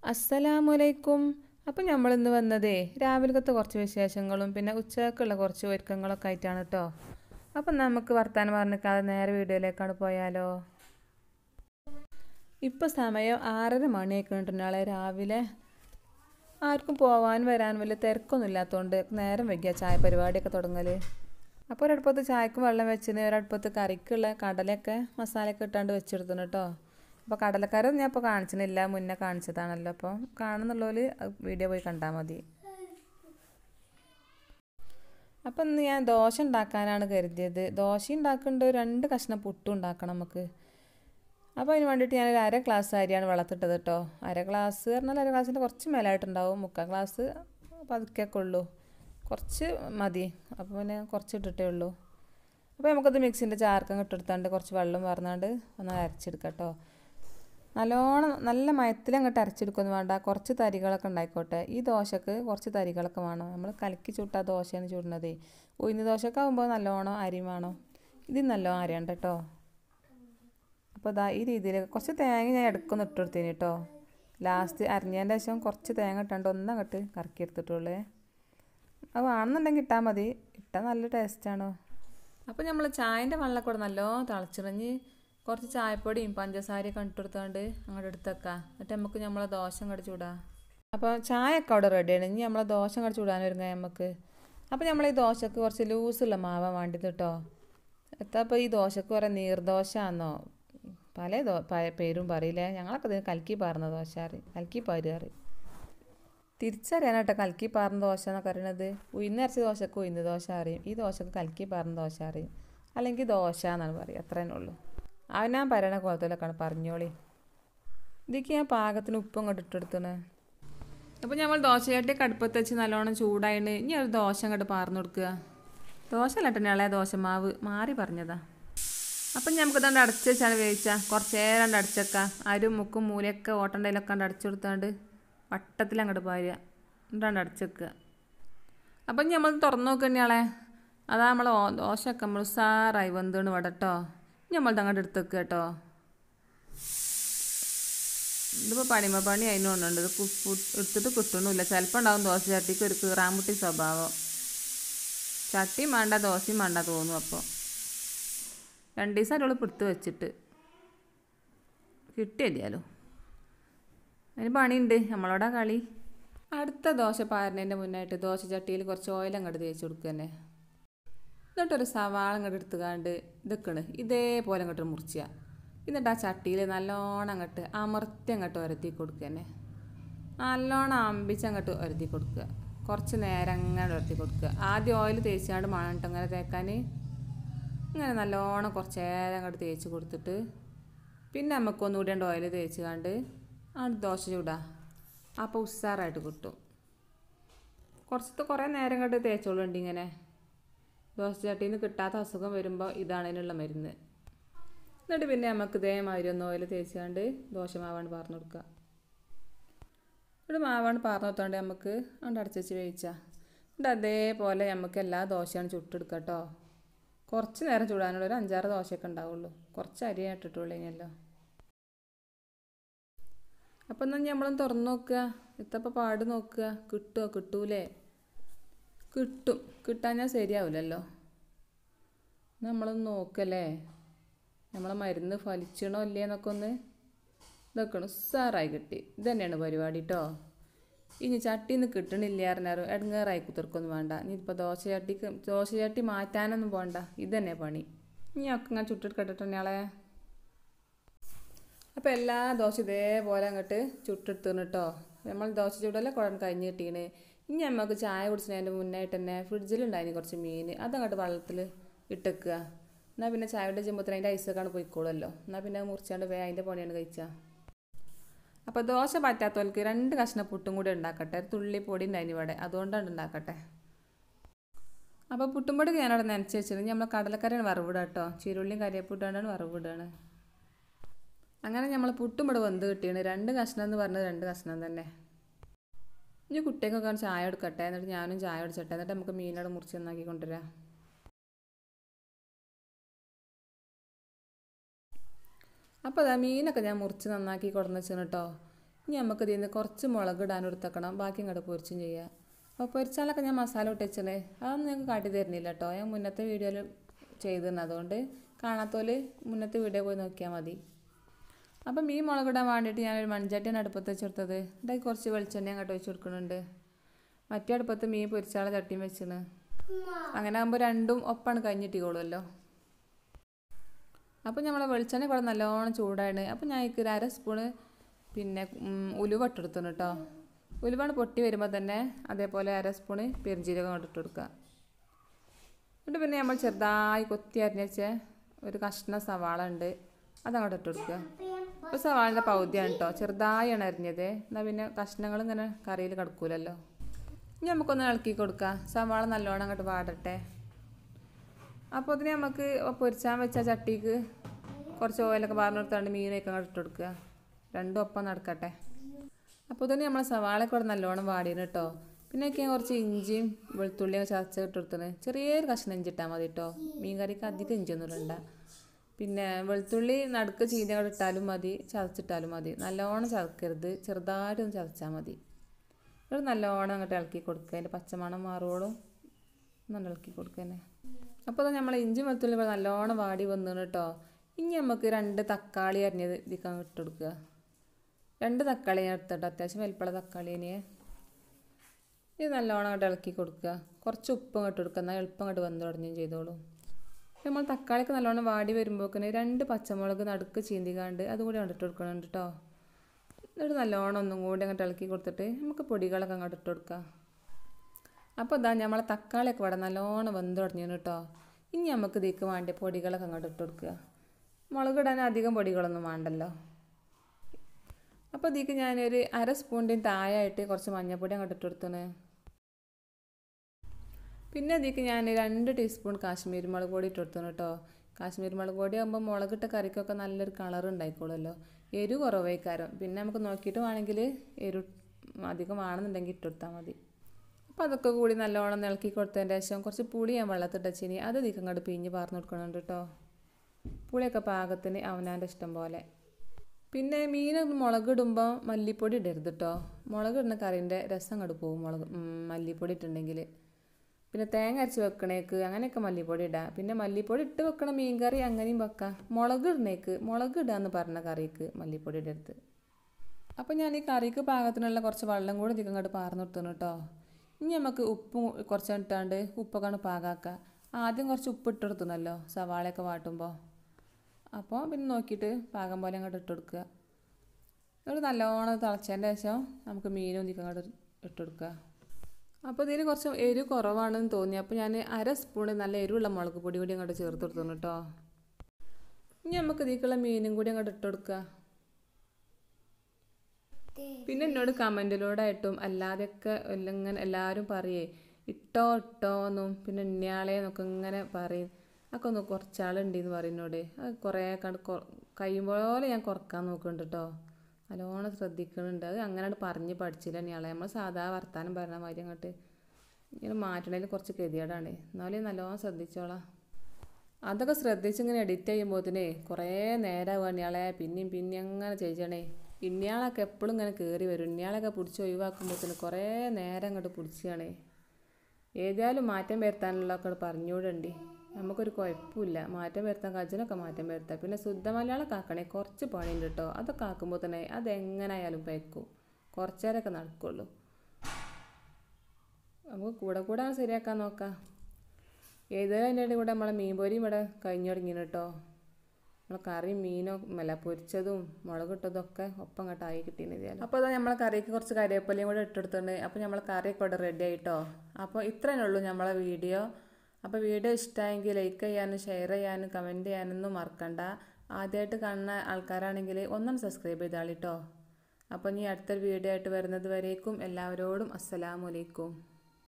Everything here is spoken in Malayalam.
അസ്സലാമലൈക്കും അപ്പം നമ്മളിന്ന് വന്നതേ രാവിലത്തെ കുറച്ച് വിശേഷങ്ങളും പിന്നെ ഉച്ചക്കുള്ള കുറച്ച് ഒരുക്കങ്ങളൊക്കെ ആയിട്ടാണ് കേട്ടോ അപ്പം നമുക്ക് വർത്താനം പറഞ്ഞിക്കാതെ നേരെ വീഡിയോയിലേക്കാണ് പോയാലോ ഇപ്പം സമയം ആറര മണിയൊക്കെ നാളെ രാവിലെ ആർക്കും പോവാൻ വരാൻ വലിയ തിരക്കൊന്നും ഇല്ലാത്തതുകൊണ്ട് നേരം വൈകിയ ചായ പരിപാടിയൊക്കെ തുടങ്ങൽ അപ്പോൾ ഒരടുപ്പത്ത് ചായക്കും വെള്ളം വെച്ചിന് ഒരടുപ്പത്ത് കറിക്കുള്ള കടലയൊക്കെ മസാലയൊക്കെ ഇട്ടാണ്ട് വെച്ചെടുത്തുന്നു കേട്ടോ അപ്പോൾ കടലക്കറി ഞാൻ ഇപ്പോൾ കാണിച്ചിട്ടില്ല മുന്നേ കാണിച്ചതാണല്ലോ അപ്പോൾ കാണുന്നുള്ളവർ വീഡിയോ പോയി കണ്ടാൽ മതി അപ്പം ഇന്ന് ഞാൻ ദോശ ഉണ്ടാക്കാനാണ് കരുതിയത് ദോശ ഉണ്ടാക്കുന്നുണ്ട് രണ്ട് കഷ്ണം പുട്ടും ഉണ്ടാക്കണം നമുക്ക് അപ്പോൾ അതിന് വേണ്ടിയിട്ട് ഞാൻ ഒരു അര ഗ്ലാസ് അരിയാണ് വെള്ളത്തിട്ടത് കേട്ടോ അര ഗ്ലാസ് പറഞ്ഞാൽ അര ഗ്ലാസ്സിൻ്റെ കുറച്ച് മേലായിട്ടുണ്ടാവും മുക്കാൽ ഗ്ലാസ് പതുക്കെയൊക്കെ ഉള്ളൂ കുറച്ച് മതി അപ്പോൾ പിന്നെ കുറച്ച് ഇട്ടിട്ടേ ഉള്ളൂ അപ്പോൾ നമുക്കത് മിക്സിൻ്റെ ചാർക്കം ഇട്ടെടുത്താണ്ട് കുറച്ച് വെള്ളം പറഞ്ഞാണ്ട് ഒന്ന് അരച്ചെടുക്കാം കേട്ടോ നല്ലോണം നല്ല മയത്തിൽ അങ്ങോട്ട് അരച്ചെടുക്കൊന്നും വേണ്ട കുറച്ച് തരികളൊക്കെ ഉണ്ടായിക്കോട്ടെ ഈ ദോശക്ക് കുറച്ച് തരികളൊക്കെ വേണം നമ്മൾ കലക്കി ചുട്ടാ ദോശയാണ് ചുടുന്നത് ഉഴുന്ന് ദോശയൊക്കെ ആകുമ്പോൾ നല്ലോണം അരി വേണം ഇത് നല്ലോണം അരിയണ്ട കേട്ടോ അപ്പോൾ ഇതാ ഈ രീതിയിൽ കുറച്ച് തേങ്ങ ഞാൻ ഇടക്കൊന്ന് ഇട്ട് കൊടുത്തേന് കേട്ടോ ലാസ്റ്റ് അരിഞ്ഞതിൻ്റെ ശേഷം കുറച്ച് തേങ്ങ ഇട്ടാണ്ട് ഒന്നങ്ങോട്ട് കറക്കി എടുത്തിട്ടുള്ളേ അത് വേണമെന്നുണ്ടെങ്കിൽ ഇട്ടാൽ മതി ഇട്ടാൽ നല്ല ടേസ്റ്റാണ് അപ്പോൾ നമ്മൾ ചായൻ്റെ വെള്ളം കൂടെ നല്ലോണം തിളച്ചിറങ്ങി കുറച്ച് ചായപ്പൊടിയും പഞ്ചസാരയൊക്കെ ഇട്ടെടുത്താണ്ട് അങ്ങോട്ട് എടുത്തേക്കാം എന്നിട്ട് നമുക്ക് നമ്മളെ ദോശ അങ്ങോട്ട് ചൂടാം അപ്പോൾ ചായയൊക്കെ അവിടെ റെഡിയാണ് ഇനി നമ്മളെ ദോശ അങ്ങോട്ട് ചൂടാൻ ഒരുങ്ങാം നമുക്ക് അപ്പോൾ നമ്മൾ ഈ ദോശക്ക് കുറച്ച് ലൂസുള്ള മാവാൻ വേണ്ടത് കേട്ടോ എത്താ ഇപ്പോൾ ഈ ദോശക്ക് കുറേ നീർദോശ ആണെന്നോ പല ദോ പേരും പറയില്ലേ ഞങ്ങളൊക്കെ ഇതിന് കലക്കി പാർന്ന ദോശ അറി കലക്കി പാര് അറി തിരിച്ചറിയാനാട്ടോ കലക്കി പാർന്ന ദോശ എന്നൊക്കെ അറിയണത് ഉയർന്നരച്ച ദോശക്ക് ഉയർന്ന ദോശ അറിയും ഈ ദോശക്ക് കലക്കി പാർന്ന ദോശ അറിയും അല്ലെങ്കിൽ ദോശ എന്നാണ് പറയുക അത്രേനേ ഉള്ളൂ അവനാൻ പറയണ കുളത്തിലൊക്കെയാണ് പറഞ്ഞോളി ഇതിക്ക് ഞാൻ പാകത്തിന് ഉപ്പും അങ്ങോട്ട് ഇട്ടെടുത്തണ് അപ്പോൾ നമ്മൾ ദോശയാട്ടിയൊക്കെ അടുപ്പത്ത് വെച്ച് നല്ലോണം ചൂടായിട്ട് ഇനി ഒരു ദോശ അങ്ങോട്ട് പാർന്നു കൊടുക്കുക ദോശ അല്ലട്ടെ ഇളയ ദോശമാവ് മാറി പറഞ്ഞതാ അപ്പം നമുക്ക് ഇതാണ്ട് അടച്ച് വെച്ചാണ് വേവിച്ചാൽ കുറച്ച് നേരം അടച്ചേക്കാം അരും മുക്കും മൂലയൊക്കെ ഓട്ടണ്ടയിലൊക്കെ കണ്ട് അടച്ചു കൊടുത്താണ്ട് വട്ടത്തിൽ അങ്ങോട്ട് പാരുക എന്നിട്ടാണ്ട് അടച്ചേക്കുക അപ്പം നമ്മൾ തുറന്നു നോക്കണിയാളെ അതാ നമ്മൾ ദോശയൊക്കെ നമ്മൾ സാറായി വെന്താണ് ഇവിടെ കേട്ടോ നമ്മൾ അങ്ങോട്ട് എടുത്ത് വെക്കുക കേട്ടോ ഇതിപ്പോൾ പണിമ പണി അതിനുകൊണ്ടുണ്ട് ഇത് എടുത്തിട്ട് കിട്ടണമില്ല ചിലപ്പോൾ ഉണ്ടാവും ദോശ ചട്ടിക്ക് ഒരു കീറാമുട്ടി സ്വഭാവം ചട്ടിയും വേണ്ട ദോശയും വേണ്ട തോന്നും അപ്പോൾ രണ്ട് ദിവസം അവൾ പിടുത്ത് വെച്ചിട്ട് കിട്ടിയല്ലോ അതിന് പണിയുണ്ട് നമ്മളോടാ കളി അടുത്ത ദോശ പാരുന്നതിൻ്റെ മുന്നായിട്ട് ദോശ ചട്ടിയിൽ കുറച്ച് ഓയിൽ അങ്ങോട്ട് തേച്ച് കൊടുക്കുക തന്നെ എന്നിട്ടൊരു സവാള അങ്ങോട്ട് എടുത്തുകാണ്ട് ഇതൊക്കെയാണ് ഇതേപോലെ അങ്ങോട്ട് മുറിച്ചുക എന്നിട്ട് ആ ചട്ടിയിൽ നല്ലോണം അങ്ങോട്ട് അമർത്തി അങ്ങോട്ട് ഒരത്തി കൊടുക്കുക തന്നെ നല്ലോണം അമ്പിച്ച് അങ്ങോട്ട് ഒരത്തി കൊടുക്കുക കുറച്ച് നേരം അങ്ങനെ ഒരത്തി കൊടുക്കുക ആദ്യം ഓയിൽ തേച്ചാണ്ട് മണമിട്ട് അങ്ങനെ തേക്കാൻ ഇങ്ങനെ നല്ലോണം കുറച്ച് നേരം അങ്ങോട്ട് തേച്ച് കൊടുത്തിട്ട് പിന്നെ നമുക്ക് ഒന്നുകൂടി രണ്ട് ഓയിൽ തേച്ച് കണ്ട് ആണ് ദോശ ചൂടാ അപ്പോൾ ഉസ്സാറായിട്ട് കിട്ടും കുറച്ചത്തെ കുറേ നേരം അങ്ങോട്ട് തേച്ചോളുണ്ട് ഇങ്ങനെ ദോശ ചട്ടിയിൽ നിന്ന് കിട്ടാത്ത അസുഖം വരുമ്പോൾ ഇതാണ് അതിനുള്ള മരുന്ന് എന്നിട്ട് പിന്നെ നമുക്ക് ഇതേമാതിരി ഒന്ന് ഓയിൽ തേച്ചുകൊണ്ട് ദോശ മാവാണ് പാർന്നു കൊടുക്കുക ഇവിടെ മാവാണ് പാർന്നു കൊടുത്തോണ്ട് നമുക്ക് അവിടെ അടച്ചു വേവിച്ചാൽ എന്നിട്ട് അതേപോലെ നമുക്ക് എല്ലാ ദോശയാണ് ചുട്ടെടുക്കുക കേട്ടോ കുറച്ച് നേരം ചൂടാനുള്ള ഒരു അഞ്ചാറ് ദോശയൊക്കെ ഉണ്ടാവുള്ളൂ കുറച്ച് അരി ഇട്ടിട്ടുള്ളൂ ഇനിയല്ലോ അപ്പം എന്നാൽ നമ്മളൊന്ന് തുറന്ന് നോക്കുക ഇത്തപ്പോൾ പാട് നോക്കുക കിട്ടുമോ കിട്ടൂലേ കിട്ടും കിട്ടാഞ്ഞാൽ ശരിയാവില്ലല്ലോ നമ്മളൊന്ന് നോക്കല്ലേ നമ്മളെ മരുന്ന് ഫലിച്ചണോ ഇല്ലേ എന്നൊക്കെ ഒന്ന് ഇതൊക്കെ ഉസ്സാറായി കിട്ടി ഇത് തന്നെയാണ് പരിപാടി കേട്ടോ ഇനി ചട്ടിയിൽ നിന്ന് കിട്ടണില്ല അറിഞ്ഞാലും എടങ്ങേറായി കുത്തിർക്കൊന്നും വേണ്ട ഇനി ഇപ്പോൾ ദോശ ചട്ടിക്ക് ദോശ ചട്ടി മാറ്റാനൊന്നും പോകണ്ട ഇത് തന്നെ പണി ഇനി ഒക്കെ ഇങ്ങനെ ചുട്ടെടുക്കട്ടെ തന്നെയാളെ അപ്പോൾ എല്ലാ ദോശ ഇതേപോലെ അങ്ങോട്ട് ചുട്ടെടുത്തിന് കേട്ടോ നമ്മൾ ദോശ ചൂടല്ലേ കുഴൻ കഴിഞ്ഞ് കിട്ടീന് ഇനി നമുക്ക് ചായ കുടിച്ചതിൻ്റെ മുന്നായിട്ട് തന്നെ ഫ്രിഡ്ജിലുണ്ടായിന് കുറച്ച് മീൻ അതങ്ങോട്ട് വെള്ളത്തിൽ ഇട്ടേക്കുക എന്നാൽ പിന്നെ ചായയുടെ ചെമ്പത്തിന് അതിൻ്റെ ഐസൊക്കെയാണ് പോയിക്കോളുമല്ലോ എന്നാൽ പിന്നെ മുറിച്ചാണ്ട് വേ അതിൻ്റെ പണിയാണ് കഴിച്ചാൽ അപ്പോൾ ദോശ പറ്റാത്തവർക്ക് രണ്ട് കഷ്ണ പുട്ടും കൂടി ഉണ്ടാക്കട്ടെ തുള്ളി പൊടി ഉണ്ടായിന് ഇവിടെ അതുകൊണ്ടാണ് ഉണ്ടാക്കട്ടെ അപ്പോൾ പുട്ടുംപൊടി ഞാനവിടെ നനച്ച് വെച്ചിട്ട് നമ്മൾ കടലക്കറിയാണ് വറവിടുക കേട്ടോ ചീരുള്ളിയും കരിയപ്പിട്ടാണ്ടാണ് വറവിടുകയാണ് അങ്ങനെ നമ്മൾ പുട്ടും ഇവിടെ വെന്ത് കിട്ടിയാണ് രണ്ട് കഷ്ണം എന്ന് പറഞ്ഞത് രണ്ട് കഷ്ണം തന്നെ ഇനി കുട്ടികൾക്കൊക്കെ ചായ എടുക്കട്ടെ എന്നിട്ട് ഞാനും ചായ അടിച്ചട്ടെ എന്നിട്ട് നമുക്ക് മീനോട് മുറിച്ച് നന്നാക്കി കൊണ്ടുവരാം അപ്പോൾ അതാ മീനൊക്കെ ഞാൻ മുറിച്ച് നന്നാക്കി കൊടുന്ന് വെച്ചാണ് കേട്ടോ ഇനി നമുക്ക് ഇതിൽ നിന്ന് കുറച്ച് മുളക് ഇടാൻ എടുത്തേക്കണം ബാക്കി ഇങ്ങോട്ട് പൊരിച്ചും ചെയ്യാം അപ്പോൾ പൊരിച്ചാലൊക്കെ ഞാൻ മസാല ഇട്ടിച്ചത് അതൊന്നും ഞങ്ങൾക്ക് കാട്ടി തരുന്നില്ല കേട്ടോ ഞാൻ മുന്നത്തെ വീഡിയോയിൽ ചെയ്തിരുന്നു അതുകൊണ്ട് കാണാത്തോല് മുന്നത്തെ വീഡിയോ പോയി നോക്കിയാൽ മതി അപ്പം മീൻ മുളകിടാൻ വേണ്ടിയിട്ട് ഞാനൊരു മൺചട്ടിയാണ് അടുപ്പത്ത് വെച്ചെടുത്തത് ഇതായി കുറച്ച് വെളിച്ചെണ്ണ അങ്ങോട്ട് വെച്ച് കൊടുക്കുന്നുണ്ട് മറ്റേ അടുപ്പത്ത് മീൻ പൊരിച്ചാളെ ചട്ടിയും വെച്ചിന് അങ്ങനെ ആകുമ്പോൾ രണ്ടും ഒപ്പാണ് കഴിഞ്ഞിട്ടിക്കോളുമല്ലോ അപ്പോൾ നമ്മളെ വെളിച്ചെണ്ണ ഇവിടെ നല്ലോണം ചൂടാണ് അപ്പോൾ ഞാൻ ഇതിൽ അര സ്പൂണ് പിന്നെ ഉം, ഉലുവ ഇട്ടെടുത്തുന്നു കേട്ടോ ഉലുവാണ് പൊട്ടി വരുമ്പോൾ തന്നെ അതേപോലെ അര സ്പൂണ് പെരിഞ്ചീരകം കൊണ്ട് ഇട്ട് കൊടുക്കുക എന്നിട്ട് പിന്നെ നമ്മൾ ചെറുതായി കൊത്തി അരിഞ്ഞ വെച്ച ഒരു കഷ്ണം സവാള ഉണ്ട് അതങ്ങോട്ട് ഇട്ട് കൊടുക്കുക ഇപ്പോൾ സവാളിൻ്റെ പൗതിയാണ് കേട്ടോ ചെറുതായാണ് അരിഞ്ഞത് എന്നാൽ പിന്നെ കഷ്ണങ്ങൾ ഇങ്ങനെ കറിയിൽ കിടക്കൂലല്ലോ ഇനി നമുക്കൊന്ന് ഇളക്കി കൊടുക്കാം സവാള നല്ലോണം അങ്ങോട്ട് വാടട്ടെ അപ്പോൾ അതിന് നമുക്ക് പൊരിച്ചാൻ വെച്ച ചട്ടിക്ക് കുറച്ച് ഓയിലൊക്കെ പറഞ്ഞു കൊടുത്താണ്ട് മീനൊക്കെ അങ്ങോട്ട് ഇട്ട് കൊടുക്കുക രണ്ടും ഒപ്പം നടക്കട്ടെ അപ്പോൾ തന്നെ നമ്മൾ സവാളയൊക്കെ ഇവിടെ നല്ലോണം വാടിയാണ് കേട്ടോ പിന്നെ ഒക്കെ ഞാൻ കുറച്ച് ഇഞ്ചിയും വെളുത്തുള്ളിയും ചതച്ച് ഇട്ട് കൊടുത്തത് ചെറിയൊരു കഷ്ണം ഇഞ്ചി ഇട്ടാൽ മതി കേട്ടോ മീൻ കറിക്ക് അധികം ഇഞ്ചിയൊന്നും ഇടണ്ട പിന്നെ വെളുത്തുള്ളി നടുക്ക് ചീഞ്ഞ കൂടെ ഇട്ടാലും മതി ചതച്ചിട്ടാലും മതി നല്ലോണം ചതക്കരുത് ചെറുതായിട്ടൊന്ന് ചതച്ചാൽ മതി ഇത് നല്ലോണം അങ്ങോട്ട് ഇളക്കി കൊടുക്കുക അതിൻ്റെ പച്ചമണം മാറുവോളും നല്ല ഇളക്കി കൊടുക്കുക തന്നെ അപ്പോൾ അത് നമ്മൾ ഇഞ്ചി വെളുത്തുള്ളി ഇവിടെ നല്ലോണം വാടി വന്നു കേട്ടോ ഇനി നമുക്ക് രണ്ട് തക്കാളി അരിഞ്ഞത് ഇതിക്കാൻ ഇട്ട് കൊടുക്കുക രണ്ട് തക്കാളി ഞാൻ എടുത്തിട്ട് അത്യാവശ്യം വലിപ്പമുള്ള തക്കാളി തന്നെയേ ഇത് നല്ലോണം അങ്ങോട്ട് ഇളക്കി കൊടുക്കുക കുറച്ച് ഉപ്പ് അങ്ങോട്ട് കൊടുക്കുക എന്നാൽ എളുപ്പം അങ്ങോട്ട് വന്ന് തുടങ്ങുകയും ചെയ്തോളൂ നമ്മൾ തക്കാളിക്ക് നല്ലോണം വാടി വരുമ്പോഴേക്കിന് രണ്ട് പച്ചമുളക് നടുക്ക് ചീന്തിക്കാണ്ട് അതുകൂടി അങ്ങോട്ട് ഇട്ട് കൊടുക്കണുണ്ട് കേട്ടോ എന്നിട്ട് നല്ലോണം ഒന്നും കൂടി അങ്ങോട്ട് ഇളക്കി കൊടുത്തിട്ട് നമുക്ക് പൊടികളൊക്കെ അങ്ങോട്ട് ഇട്ട് കൊടുക്കാം അപ്പോൾ ഇതാ നമ്മളെ തക്കാളിയൊക്കെ ഇവിടെ നല്ലോണം വെന്ത് തുടങ്ങിയാണ് കേട്ടോ ഇനി നമുക്ക് ഇതിക്ക് വേണ്ട പൊടികളൊക്കെ അങ്ങോട്ട് ഇട്ട് കൊടുക്കുക മുളക് ഇടാൻ അധികം പൊടികളൊന്നും വേണ്ടല്ലോ അപ്പോൾ ഇതിക്ക് ഞാനൊരു അര സ്പൂണിൻ്റെയും താഴായിട്ട് കുറച്ച് മഞ്ഞൾപ്പൊടി അങ്ങോട്ട് ഇട്ട് കൊടുത്തണ് പിന്നെ ഇതിക്ക് ഞാൻ രണ്ട് ടീസ്പൂൺ കാശ്മീരി മുളക് പൊടി ഇട്ട് കൊടുത്തു കേട്ടോ കാശ്മീരി മുളക് പൊടി ആകുമ്പോൾ മുളകിട്ട കറിക്കൊക്കെ നല്ലൊരു കളർ ഉണ്ടായിക്കോളുമല്ലോ എരു കുറവേക്കാരം പിന്നെ നമുക്ക് നോക്കിയിട്ട് വേണമെങ്കിൽ എരു അധികം വേണമെന്നുണ്ടെങ്കിൽ ഇട്ട് കൊടുത്താൽ മതി അപ്പോൾ അതൊക്കെ കൂടി നല്ലോണം ഇളക്കി കൊടുത്തതിന് ശേഷം കുറച്ച് പുളി ഞാൻ വെള്ളത്തിട്ടച്ചിനി അത് ഇതിക്ക് അങ്ങോട്ട് പിഞ്ഞ് പാർന്ന് കൊടുക്കണുണ്ട് കേട്ടോ പുളിയൊക്കെ പാകത്തിന് അവനാൻ്റെ ഇഷ്ടം പോലെ പിന്നെ മീൻ മുളകിടുമ്പോൾ മല്ലിപ്പൊടി ഇടരുത് കേട്ടോ മുളകിടുന്ന കറീൻ്റെ രസം അങ്ങോട്ട് പോകും മുളക് ഉം, മല്ലിപ്പൊടി ഇട്ടുണ്ടെങ്കിൽ പിന്നെ തേങ്ങ അരച്ച് വെക്കണേക്ക് അങ്ങനെയൊക്കെ മല്ലിപ്പൊടി ഇടാം പിന്നെ മല്ലിപ്പൊടി ഇട്ട് വെക്കണ മീൻ കറി അങ്ങനെയും വെക്കാം മുളക് ഇടണേക്ക് മുളക് ഇടാന്ന് പറഞ്ഞ കറിക്ക് മല്ലിപ്പൊടി ഇടരുത് അപ്പോൾ ഞാൻ ഈ കറിക്ക് പാകത്തിനുള്ള കുറച്ച് വെള്ളം കൂടി ഇതിക്ക് അങ്ങോട്ട് പാർന്ന് നിർത്തുന്നു കേട്ടോ ഇനി നമുക്ക് ഉപ്പ് കുറച്ച് ഇട്ടാണ്ട് ഉപ്പൊക്കെ പാകാക്കുക ആദ്യം കുറച്ച് ഉപ്പ് ഇട്ട് കൊടുത്തുന്നല്ലോ സവാളയൊക്കെ വാട്ടുമ്പോൾ അപ്പോൾ പിന്നെ നോക്കിയിട്ട് പാകം പോലെ അങ്ങോട്ട് ഇട്ട് കൊടുക്കുക എന്നിട്ട് നല്ലോണം തിളച്ചതിൻ്റെ ശേഷം നമുക്ക് മീനും ഇതിക്ക് അങ്ങോട്ട് ഇട്ട് കൊടുക്കുക അപ്പോൾ ഇതിന് കുറച്ച് എരിവ് കുറവാണെന്ന് തോന്നി അപ്പോൾ ഞാൻ അര സ്പൂൺ നല്ല എരിവുള്ള മുളക് പൊടി കൂടി അങ്ങോട്ട് ചേർത്ത് കൊടുത്തു കേട്ടോ ഇനി നമുക്ക് ഇതിലേക്കുള്ള മീനും കൂടി അങ്ങോട്ട് ഇട്ട് കൊടുക്കുക പിന്നെ എന്നോട് കമൻറ്റിലൂടെയായിട്ടും അല്ലാതെയൊക്കെ എല്ലാം ഇങ്ങനെ എല്ലാവരും പറയേ ഇട്ടോ ഇട്ടോ എന്നും പിന്നെ ഇന്നയാളെന്നൊക്കെ ഇങ്ങനെ പറയും അതൊക്കെ ഒന്ന് കുറച്ചാളുണ്ടെന്ന് പറയുന്നോട് അത് കുറേ കണ്ട് കഴിയുമ്പോലെ ഞാൻ കുറക്കാൻ നോക്കുന്നുണ്ട് കേട്ടോ നല്ലോണം ശ്രദ്ധിക്കുന്നുണ്ട് അത് അങ്ങനെ പറഞ്ഞ് പഠിച്ചില്ല ഇയാളെ നമ്മൾ സാധാ വർത്താനം പറഞ്ഞ മാതിരി അങ്ങോട്ട് ഇങ്ങനെ മാറ്റണതിൽ കുറച്ച് ഗതികേടാണ് എന്നാലും നല്ലോണം ശ്രദ്ധിച്ചോളാം അതൊക്കെ ശ്രദ്ധിച്ച് ഇങ്ങനെ എഡിറ്റ് ചെയ്യുമ്പോഴത്തേനേ കുറേ നേരമാവുക ഇയാളെ പിന്നെയും പിന്നെ അങ്ങനെ ചെയ്യണേ ഇന്നയാളൊക്കെ എപ്പോഴും ഇങ്ങനെ കയറി വരും ഇന്നയാളൊക്കെ പിടിച്ച് ഒഴിവാക്കുമ്പോഴത്തേന് കുറേ നേരം അങ്ങോട്ട് പിടിച്ചാണേ ഏതായാലും മാറ്റം വരുത്താനുള്ളതൊക്കെ പറഞ്ഞുകൂടണ്ടി നമുക്കൊരു കുഴപ്പമില്ല മാറ്റം വരുത്താൻ കജിനൊക്കെ മാറ്റം വരുത്താം പിന്നെ ശുദ്ധ മലയാളം ആക്കണേ കുറച്ച് പണിയുണ്ട് കേട്ടോ അതൊക്കെ ആക്കുമ്പോൾ തന്നെ അതെങ്ങനായാലും പെക്കും കുറച്ചേരൊക്കെ നടക്കുള്ളൂ നമുക്ക് കൂടെ കൂടെ ശരിയാക്കാൻ നോക്കാം ഏതായാലും അതിൻ്റെ ഇടയിൽ കൂടെ നമ്മളെ മീൻ പൊരിയും ഇവിടെ കഴിഞ്ഞു തുടങ്ങിയാണ് കേട്ടോ നമ്മളെ കറിയും മീനും അല്ല പൊരിച്ചതും മുളക് ഇട്ടതും ഒക്കെ ഒപ്പം അങ്ങോട്ട് ആയി കിട്ടിയത് അപ്പോൾ അതാ നമ്മളെ കറിക്ക് കുറച്ച് കറിവേപ്പിലയും കൂടെ ഇട്ടെടുത്തിട്ടുണ്ട് അപ്പോൾ നമ്മളെ കറിയൊക്കെ ഇവിടെ റെഡി ആയിട്ടോ അപ്പോൾ ഇത്രയേ ഉള്ളൂ നമ്മളെ വീഡിയോ അപ്പോൾ വീഡിയോ ഇഷ്ടമായെങ്കിൽ ലൈക്ക് ചെയ്യാനും ഷെയർ ചെയ്യാനും കമൻറ്റ് ചെയ്യാനൊന്നും മറക്കണ്ട ആദ്യമായിട്ട് കാണുന്ന ആൾക്കാരാണെങ്കിൽ ഒന്നും സബ്സ്ക്രൈബ് ചെയ്താളിട്ടോ അപ്പോൾ ഇനി അടുത്തൊരു വീഡിയോ ആയിട്ട് വരുന്നത് വരേക്കും എല്ലാവരോടും അസ്സലാമലൈക്കും